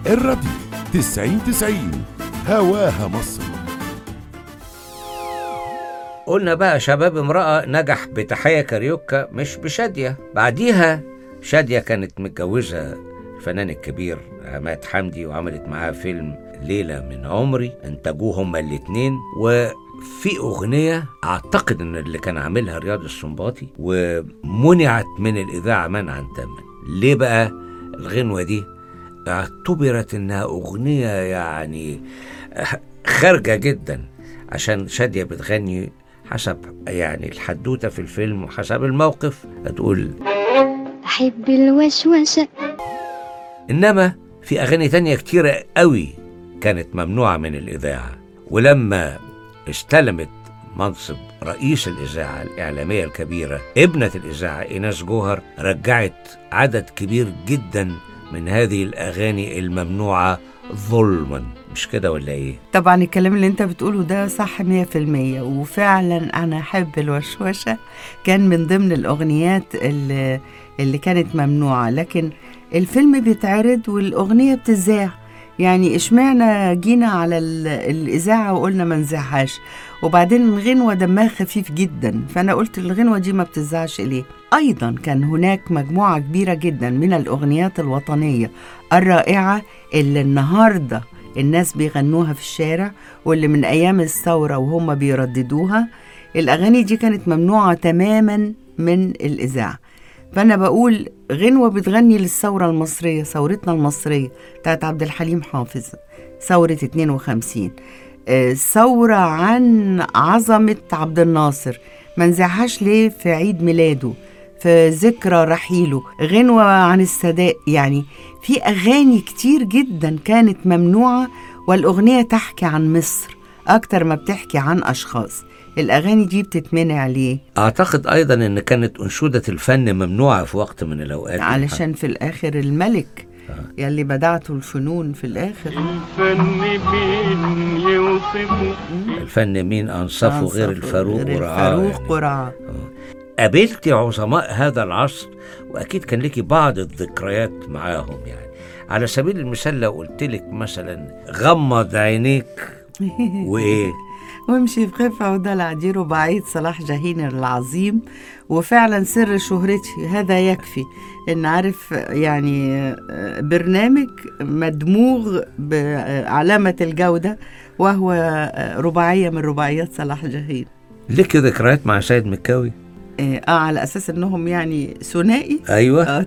الراديو تسعين تسعين هواها مصر قلنا بقى شباب امرأة نجح بتحية كاريوكا مش بشادية بعديها شادية كانت متجوزة الفنان الكبير عماد حمدي وعملت معاه فيلم ليلة من عمري انتجوه هما الاتنين وفي أغنية أعتقد إن اللي كان عاملها رياض السنباطي ومنعت من الإذاعة منعا تاما ليه بقى الغنوة دي اعتبرت إنها أغنية يعني خارجة جدا عشان شادية بتغني حسب يعني الحدوتة في الفيلم وحسب الموقف هتقول أحب الوشوشة إنما في أغاني تانية كتيرة قوي كانت ممنوعة من الإذاعة ولما استلمت منصب رئيس الإذاعة الإعلامية الكبيرة ابنة الإذاعة إيناس جوهر رجعت عدد كبير جدا من هذه الأغاني الممنوعة ظلما مش كده ولا إيه؟ طبعا الكلام اللي انت بتقوله ده صح مية في المية وفعلا أنا أحب الوشوشة كان من ضمن الأغنيات اللي, اللي كانت ممنوعة لكن الفيلم بيتعرض والأغنية بتذاع يعني اشمعنا جينا على ال- الإذاعة وقلنا ما نذاعهاش وبعدين الغنوة دمها خفيف جدا فأنا قلت الغنوة دي ما بتذاعش ليه أيضا كان هناك مجموعة كبيرة جدا من الأغنيات الوطنية الرائعة اللي النهاردة الناس بيغنوها في الشارع واللي من أيام الثورة وهم بيرددوها الأغاني دي كانت ممنوعة تماما من الإذاعة فأنا بقول غنوة بتغني للثورة المصرية ثورتنا المصرية بتاعت عبد الحليم حافظ ثورة 52 آه، ثورة عن عظمة عبد الناصر ما نزعهاش ليه في عيد ميلاده في ذكرى رحيله غنوة عن السادات يعني في أغاني كتير جدا كانت ممنوعة والأغنية تحكي عن مصر أكتر ما بتحكي عن أشخاص الأغاني دي بتتمنع ليه؟ أعتقد أيضا إن كانت أنشودة الفن ممنوعة في وقت من الأوقات علشان في الآخر الملك يلي بدعته الفنون في الآخر الفن مين يوصفه الفن مين أنصفه غير الفاروق غير ورعاه الفاروق يعني. ورعاه قابلت عظماء هذا العصر واكيد كان لك بعض الذكريات معاهم يعني على سبيل المثال لو قلت لك مثلا غمض عينيك وايه وامشي بخفة ودلع دي رباعية صلاح جاهين العظيم وفعلا سر شهرتي هذا يكفي ان عارف يعني آه، برنامج مدموغ بعلامة الجودة وهو آه، رباعية من رباعيات صلاح جاهين لك ذكريات مع سيد مكاوي اه آه، على اساس انهم يعني ثنائي ايوه اه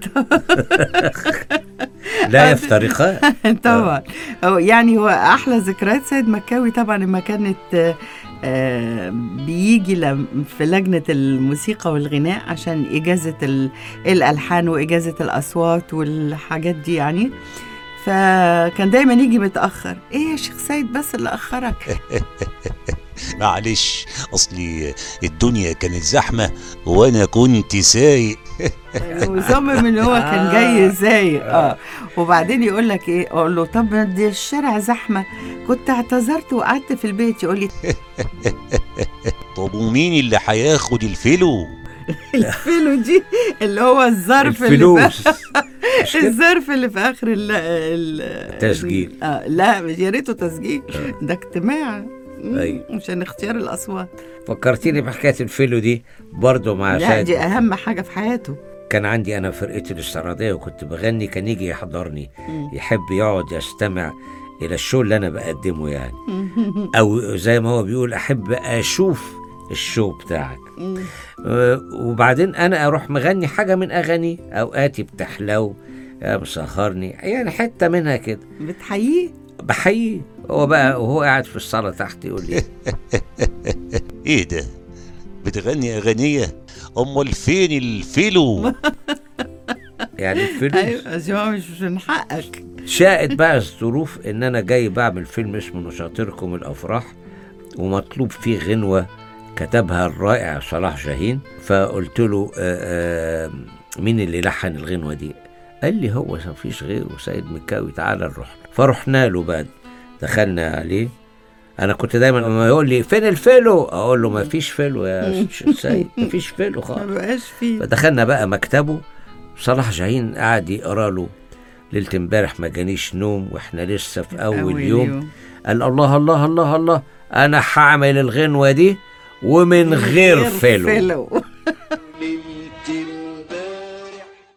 لا يفترقان طبعا هو يعني هو احلى ذكريات سيد مكاوي طبعا لما كانت آه، آه، بيجي لم- في لجنة الموسيقى والغناء عشان إجازة ال- الألحان وإجازة الأصوات والحاجات دي يعني فكان دايما يجي متأخر إيه يا شيخ سيد بس اللي أخرك معلش اصلي الدنيا كانت زحمه وانا كنت سايق وصمم ان هو كان جاي ازاي اه وبعدين يقول لك ايه اقول له طب دي الشارع زحمه كنت اعتذرت وقعدت في البيت يقول لي طب ومين اللي هياخد الفلو الفيلو دي اللي هو الظرف اللي في الفلوس مش كده؟ الظرف اللي في اخر ال ال تسجيل. آه لا مش يا ريته تسجيل ده اجتماع مم، أيوة. عشان اختيار الاصوات فكرتيني بحكايه الفيلو دي برضه مع لا سيد دي اهم حاجه في حياته كان عندي انا فرقتي الاستعراضيه وكنت بغني كان يجي يحضرني يحب يقعد يستمع الى الشو اللي انا بقدمه يعني او زي ما هو بيقول احب اشوف الشو بتاعك أه، وبعدين انا اروح مغني حاجه من اغاني اوقاتي بتحلو يا مسهرني يعني حته منها كده بتحييه بحييه هو بقى وهو قاعد في الصاله تحت يقول لي ايه ده بتغني اغنيه امال فين الفلو يعني الفلوس ايوه بس هو مش من حقك شاءت بقى الظروف ان انا جاي بعمل فيلم اسمه نشاطركم الافراح ومطلوب فيه غنوه كتبها الرائع صلاح شاهين فقلت له آآ آآ مين اللي لحن الغنوه دي قال لي هو مفيش غيره سيد مكاوي تعالى نروح له. فرحنا له بقى دخلنا عليه انا كنت دايما لما يقول لي فين الفيلو اقول له مفيش فيلو يا ش- سيد مفيش فيلو ما خالص بقاش فيه فدخلنا بقى مكتبه صلاح جاهين قعد يقرا له ليلة امبارح ما جانيش نوم واحنا لسه في أول, أول يوم. يوم. قال الله الله الله الله أنا هعمل الغنوة دي ومن غير فيلو فيلو